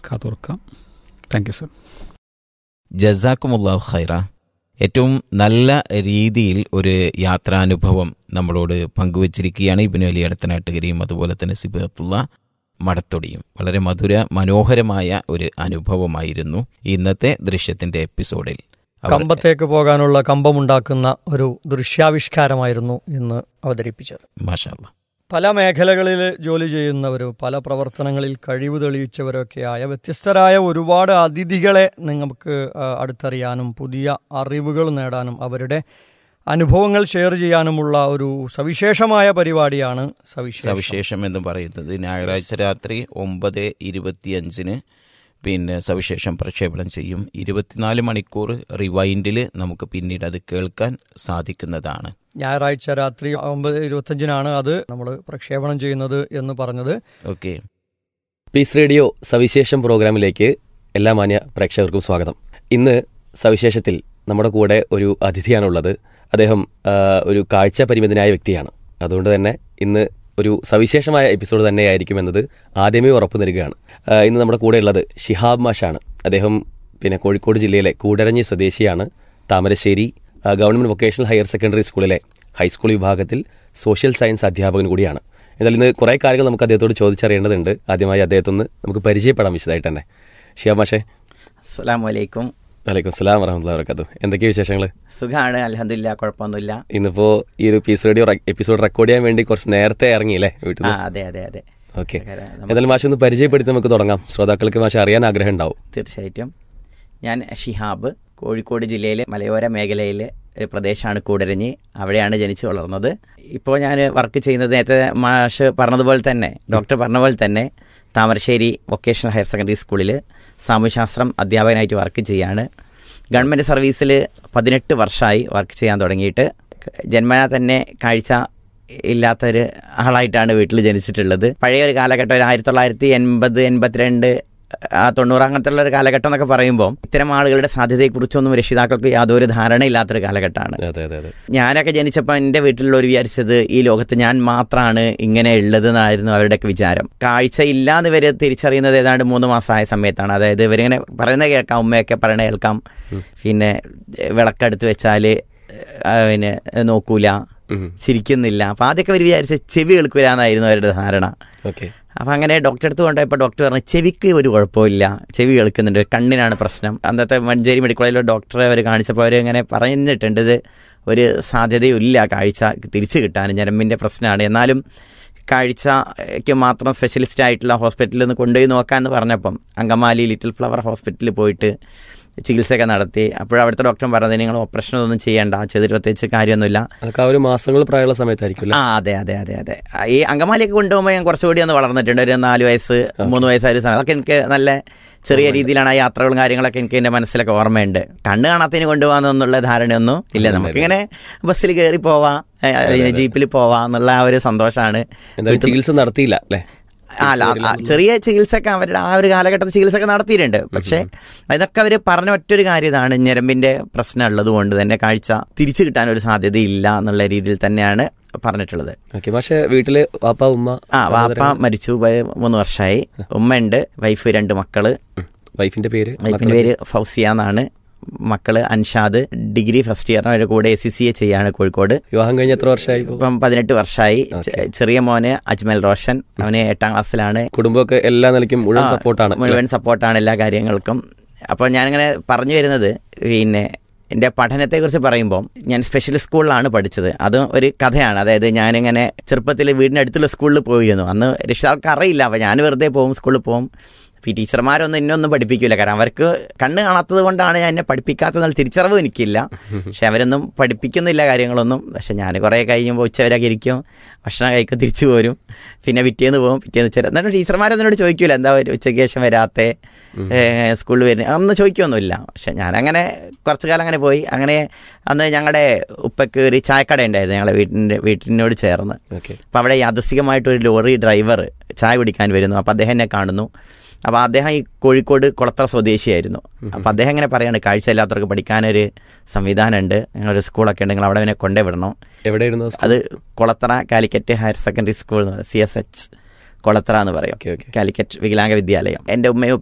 കാതോർക്കാം thank you sir ജസാക്കുമുല്ലാഹ് ഖൈറ ഏറ്റവും നല്ല രീതിയിൽ ഒരു യാത്രാനുഭവം നമ്മളോട് പങ്കുവച്ചിരിക്കുകയാണ് ഇബിനു അലി അടുത്തനാട്ടുകരയും അതുപോലെ തന്നെ സിബത്തുള്ള മടത്തൊടിയും വളരെ മധുര മനോഹരമായ ഒരു അനുഭവമായിരുന്നു ഇന്നത്തെ ദൃശ്യത്തിന്റെ എപ്പിസോഡിൽ അവർ- കമ്പത്തേക്ക് പോകാനുള്ള കമ്പമുണ്ടാക്കുന്ന ഒരു ദൃശ്യാവിഷ്കാരമായിരുന്നു ഇന്ന് അവതരിപ്പിച്ചത് മാഷാ അല്ലാ. പല മേഖലകളിൽ ജോലി ചെയ്യുന്നവരും പല പ്രവർത്തനങ്ങളിൽ കഴിവ് തെളിയിച്ചവരൊക്കെയായ വ്യത്യസ്തരായ ഒരുപാട് അതിഥികളെ നിങ്ങൾക്ക് ആ, അടുത്തറിയാനും പുതിയ അറിവുകൾ നേടാനും അവരുടെ അനുഭവങ്ങൾ ഷെയർ ചെയ്യാനുമുള്ള ഒരു സവിശേഷമായ പരിപാടിയാണ് സവിശേഷം സവിശേഷം എന്ന് പറയുന്നത് ഞായറാഴ്ച രാത്രി ഒമ്പത് ഇരുപത്തിയഞ്ചിന് പിന്നെ സവിശേഷം പ്രക്ഷേപണം ചെയ്യും ഇരുപത്തിനാല് മണിക്കൂർ റിവൈൻഡിൽ നമുക്ക് പിന്നീട് അത് കേൾക്കാൻ സാധിക്കുന്നതാണ് ഞായറാഴ്ച രാത്രി ഒമ്പത് ഇരുപത്തഞ്ചിനാണ് അത് നമ്മൾ പ്രക്ഷേപണം ചെയ്യുന്നത് എന്ന് പറഞ്ഞത് ഓക്കെ പീസ് റേഡിയോ സവിശേഷം പ്രോഗ്രാമിലേക്ക് എല്ലാ മാന്യ പ്രേക്ഷകർക്കും സ്വാഗതം ഇന്ന് സവിശേഷത്തിൽ നമ്മുടെ കൂടെ ഒരു അതിഥിയാണുള്ളത് അദ്ദേഹം ആ, ഒരു കാഴ്ച പരിമിതനായ വ്യക്തിയാണ് അതുകൊണ്ട് തന്നെ ഇന്ന് ഒരു സവിശേഷമായ എപ്പിസോഡ് തന്നെയായിരിക്കും എന്നത് ആദ്യമേ ഉറപ്പു നൽകുകയാണ് ആ, ഇന്ന് നമ്മുടെ കൂടെ ഉള്ളത് ഷിഹാബ് മാഷാണ് അദ്ദേഹം പിന്നെ കോഴിക്കോട് ജില്ലയിലെ കൂടരഞ്ഞി സ്വദേശിയാണ് താമരശ്ശേരി ആ, ഗവൺമെന്റ് വൊക്കേഷണൽ ഹയർ സെക്കൻഡറി സ്കൂളിലെ ഹൈസ്കൂൾ വിഭാഗത്തിൽ സോഷ്യൽ സയൻസ് അധ്യാപകൻ കൂടിയാണ് എന്നാൽ ഇന്ന് കുറേ കാര്യങ്ങൾ നമുക്ക് അദ്ദേഹത്തോട് ചോദിച്ചറിയേണ്ടതുണ്ട് ആദ്യമായി അദ്ദേഹത്തൊന്ന് നമുക്ക് പരിചയപ്പെടാം വിശദമായിട്ട് തന്നെ ഷിയാബ് മാഷേ അസ്സാം വലൈക്കും വലൈക്കും സ്ലാം വറഹമുല്ലാ വർക്കാത്തു എന്തൊക്കെയാണ് വിശേഷങ്ങൾ സുഖമാണ് അലഹദില്ല കുഴപ്പമൊന്നുമില്ല ഇന്നിപ്പോ ഈ ഒരു പീസ് റേഡിയോ എപ്പിസോഡ് റെക്കോർഡ് ചെയ്യാൻ വേണ്ടി കുറച്ച് നേരത്തെ ഇറങ്ങിയില്ലേ വീട്ടിൽ ആ അതെ അതെ അതെ ഓക്കെ കാരണം നമ്മ- എന്തായാലും മാഷ് ഒന്ന് പരിചയപ്പെടുത്തി നമുക്ക് തുടങ്ങാം ശ്രോതാക്കൾക്ക് മാഷ് അറിയാൻ ആഗ്രഹം ഉണ്ടാവും തീർച്ചയായിട്ടും ഞാൻ ഷിഹാബ് കോഴിക്കോട് ജില്ലയിലെ മലയോര മേഖലയിലെ ഒരു പ്രദേശമാണ് കൂടരഞ്ഞി അവിടെയാണ് ജനിച്ചു വളർന്നത് ഇപ്പോൾ ഞാൻ വർക്ക് ചെയ്യുന്നത് നേരത്തെ മാഷ് പറഞ്ഞതുപോലെ തന്നെ ഡോക്ടർ പറഞ്ഞ പോലെ തന്നെ താമരശ്ശേരി വൊക്കേഷണൽ ഹയർ സെക്കൻഡറി സ്കൂളിൽ സാമൂഹ്യശാസ്ത്രം അധ്യാപകനായിട്ട് വർക്ക് ചെയ്യാണ് ഗവൺമെൻറ് സർവീസിൽ പതിനെട്ട് വർഷമായി വർക്ക് ചെയ്യാൻ തുടങ്ങിയിട്ട് ജന്മനാ തന്നെ കാഴ്ച ഇല്ലാത്തൊരു ആളായിട്ടാണ് വീട്ടിൽ ജനിച്ചിട്ടുള്ളത് പഴയ ഒരു കാലഘട്ടം ഒരു ആയിരത്തി തൊള്ളായിരത്തി എൺപത് എൺപത്തിരണ്ട് ആ തൊണ്ണൂറ് അങ്ങനത്തെ ഉള്ള ഒരു കാലഘട്ടം എന്നൊക്കെ പറയുമ്പോൾ ഇത്തരം ആളുകളുടെ സാധ്യതയെക്കുറിച്ചൊന്നും രക്ഷിതാക്കൾക്ക് യാതൊരു ധാരണയില്ലാത്തൊരു കാലഘട്ടമാണ് അതെ അതെ അതെ ഞാനൊക്കെ ജനിച്ചപ്പോൾ എൻ്റെ വീട്ടിലുള്ളവർ വിചാരിച്ചത് ഈ ലോകത്ത് ഞാൻ മാത്രമാണ് ഇങ്ങനെ ഉള്ളത് എന്നായിരുന്നു അവരുടെയൊക്കെ വിചാരം കാഴ്ച ഇല്ലാന്ന് ഇവർ തിരിച്ചറിയുന്നത് ഏതാണ്ട് മൂന്ന് മാസമായ സമയത്താണ് അതായത് ഇവരിങ്ങനെ പറയുന്നത് കേൾക്കാം ഉമ്മയൊക്കെ പറയണ കേൾക്കാം പിന്നെ എഹ്, വിളക്കെടുത്ത് വെച്ചാൽ പിന്നെ നോക്കൂല ഉം. ചിരിക്കുന്നില്ല അപ്പോൾ ആദ്യമൊക്കെ അവർ വിചാരിച്ച ചെവി കേൾക്കൂല എന്നായിരുന്നു അവരുടെ ധാരണ ഓക്കെ അപ്പം അങ്ങനെ ഡോക്ടറെ അടുത്ത് കൊണ്ടുപോയപ്പോൾ ഡോക്ടർ പറഞ്ഞു ചെവിക്ക് ഒരു കുഴപ്പമില്ല ചെവി കേൾക്കുന്നുണ്ട് കണ്ണിനാണ് പ്രശ്നം അന്നത്തെ മഞ്ചേരി മെഡിക്കൽ കോളേജിലെ ഡോക്ടറെ അവർ കാണിച്ചപ്പോൾ അവർ ഇങ്ങനെ പറഞ്ഞിട്ടുണ്ട് ഇത് ഒരു സാധ്യതയില്ല കാഴ്ച തിരിച്ചു കിട്ടാൻ ഞരമ്പിൻ്റെ പ്രശ്നമാണ് എന്നാലും കാഴ്ചയ്ക്ക് മാത്രം സ്പെഷ്യലിസ്റ്റ് ആയിട്ടുള്ള ഹോസ്പിറ്റലിൽ ഒന്ന് കൊണ്ടുപോയി നോക്കാമെന്ന് പറഞ്ഞപ്പം അങ്കമാലി ലിറ്റിൽ ഫ്ലവർ ഹോസ്പിറ്റലിൽ പോയിട്ട് ചികിത്സയൊക്കെ നടത്തി അപ്പോഴവിടുത്തെ ഡോക്ടർ പറഞ്ഞത് നിങ്ങൾ ഓപ്പറേഷൻ ഒന്നും ചെയ്യേണ്ട ചെയ്തിട്ട് പ്രത്യേകിച്ച് കാര്യമൊന്നുമില്ല അതൊക്കെ ആ ഒരു മാസങ്ങൾ പ്രായമുള്ള സമയത്തായിരിക്കും അല്ലേ ആ അതെ അതെ അതെ അതെ ഈ അങ്കമാലിയൊക്കെ കൊണ്ടുപോകുമ്പോൾ ഞാൻ കുറച്ചുകൂടി ഒന്ന് വളർന്നിട്ടുണ്ട് ഒരു നാല് വയസ്സ് മൂന്ന് വയസ്സായ ഒരു സമയം അതൊക്കെ എനിക്ക് നല്ല ചെറിയ രീതിയിലാണ് ആ യാത്രകളും കാര്യങ്ങളൊക്കെ എനിക്ക് എൻ്റെ മനസ്സിലൊക്കെ ഓർമ്മയുണ്ട് കണ്ണ് കാണാത്തതിന് കൊണ്ടുപോകാമെന്നുള്ള ധാരണയൊന്നും ഇല്ല നമുക്കിങ്ങനെ ബസ്സിൽ കയറി പോവാം ഏ, ജീപ്പിൽ പോവാം എന്നുള്ള ആ ഒരു സന്തോഷമാണ് എന്തായാലും ചികിത്സ നടത്തിയില്ല അല്ലേ ആ, അല്ല ആ, ചെറിയ ചികിത്സയൊക്കെ അവരുടെ ആ ഒരു കാലഘട്ടത്തിൽ ചികിത്സയൊക്കെ നടത്തിയിട്ടുണ്ട് പക്ഷേ ഇതൊക്കെ അവർ പറഞ്ഞ ഒറ്റൊരു കാര്യം ഇതാണ് ഞരമ്പിന്റെ പ്രശ്നം ഉള്ളത് കൊണ്ട് തന്നെ കാഴ്ച തിരിച്ചു കിട്ടാൻ ഒരു സാധ്യതയില്ല എന്നുള്ള രീതിയിൽ തന്നെയാണ് പറഞ്ഞിട്ടുള്ളത് ഓക്കെ പക്ഷേ വീട്ടില് വാപ്പ ഉമ്മ ആ വാപ്പ മരിച്ചു പോയ മൂന്ന് വർഷമായി ഉമ്മ ഉണ്ട് വൈഫ് രണ്ട് മക്കള് വൈഫിന്റെ പേര് വൈഫിന്റെ പേര് ഫൗസിയ എന്നാണ് മക്കള് അൻഷാദ് ഡിഗ്രി ഫസ്റ്റ് ഇയർ അവരുടെ കൂടെ എസ് സി സി എ ചെയ്യാണ് കോഴിക്കോട് വിവാഹം കഴിഞ്ഞ എത്ര വർഷമായി ഇപ്പോ? ഇപ്പം പതിനെട്ട് വർഷമായി ചെ- ചെറിയ മോന് അജ്മൽ റോഷൻ അവന് എട്ടാം ക്ലാസ്സിലാണ് കുടുംബമൊക്കെ എല്ലാ നിലയ്ക്കും മുഴുവൻ ആ, സപ്പോർട്ടാണ് മുഴുവൻ സപ്പോർട്ടാണ് എല്ലാ കാര്യങ്ങൾക്കും അപ്പോൾ ഞാനിങ്ങനെ പറഞ്ഞു വരുന്നത് പിന്നെ എൻ്റെ പഠനത്തെക്കുറിച്ച് പറയുമ്പോൾ ഞാൻ സ്പെഷ്യൽ സ്കൂളിലാണ് പഠിച്ചത് അത് ഒരു കഥയാണ് അതായത് ഞാനിങ്ങനെ ചെറുപ്പത്തിൽ വീടിനടുത്തുള്ള സ്കൂളിൽ പോയിരുന്നു അന്ന് രക്ഷിതാൾക്ക് അറിയില്ല അപ്പോൾ ഞാൻ വെറുതെ പോകും സ്കൂളിൽ പോകും അപ്പോൾ ഈ ടീച്ചർമാരൊന്നും എന്നൊന്നും പഠിപ്പിക്കില്ല കാരണം അവർക്ക് കണ്ണ് കാണാത്തത് കൊണ്ടാണ് ഞാൻ എന്നെ പഠിപ്പിക്കാത്തതെന്നുള്ള തിരിച്ചറിവ് എനിക്കില്ല പക്ഷെ അവരൊന്നും പഠിപ്പിക്കുന്നില്ല കാര്യങ്ങളൊന്നും പക്ഷെ ഞാൻ കുറേ കഴിയുമ്പോൾ ഉച്ചവരൊക്കെ ഇരിക്കും ഭക്ഷണം കഴിക്കും തിരിച്ചു പോരും പിന്നെ പിറ്റേന്ന് പോകും പിറ്റേന്ന് ഉച്ച എന്നിട്ട് ടീച്ചർമാരൊന്നും എന്നോട് ചോദിക്കൂല എന്താ ഒരു ഉച്ചയ്ക്ക് ശേഷം വരാത്തെ സ്കൂളിൽ വരുന്നത് അതൊന്നും ചോദിക്കൊന്നുമില്ല പക്ഷെ ഞാനങ്ങനെ കുറച്ച് കാലം അങ്ങനെ പോയി അങ്ങനെ അന്ന് ഞങ്ങളുടെ ഉപ്പയ്ക്ക് ഒരു ചായക്കട ഉണ്ടായിരുന്നു ഞങ്ങളുടെ വീട്ടിൻ്റെ വീട്ടിനോട് ചേർന്ന് ഓക്കെ അപ്പോൾ അവിടെ യാദൃശികമായിട്ടൊരു ലോറി ഡ്രൈവർ ചായ കുടിക്കാൻ വരുന്നു അപ്പോൾ അദ്ദേഹം എന്നെ കാണുന്നു അപ്പോൾ അദ്ദേഹം ഈ കോഴിക്കോട് കുളത്തറ സ്വദേശിയായിരുന്നു അപ്പോൾ അദ്ദേഹം ഇങ്ങനെ പറയാണ് കാഴ്ചയില്ലാത്തവർക്ക് പഠിക്കാനൊരു സംവിധാനമുണ്ട് ഞങ്ങളൊരു സ്കൂളൊക്കെ ഉണ്ട് നിങ്ങൾ അവിടെ അവനെ കൊണ്ടേ വിടണം എവിടെയായിരുന്നു സ്കൂൾ? അത് Kulathara Calicut higher secondary school എന്ന് പറയും സി എസ് എച്ച് കുളത്തറ എന്ന് പറയും ഓക്കെ ഓക്കെ കാലിക്കറ്റ് വികലാംഗ വിദ്യാലയം എൻ്റെ ഉമ്മയും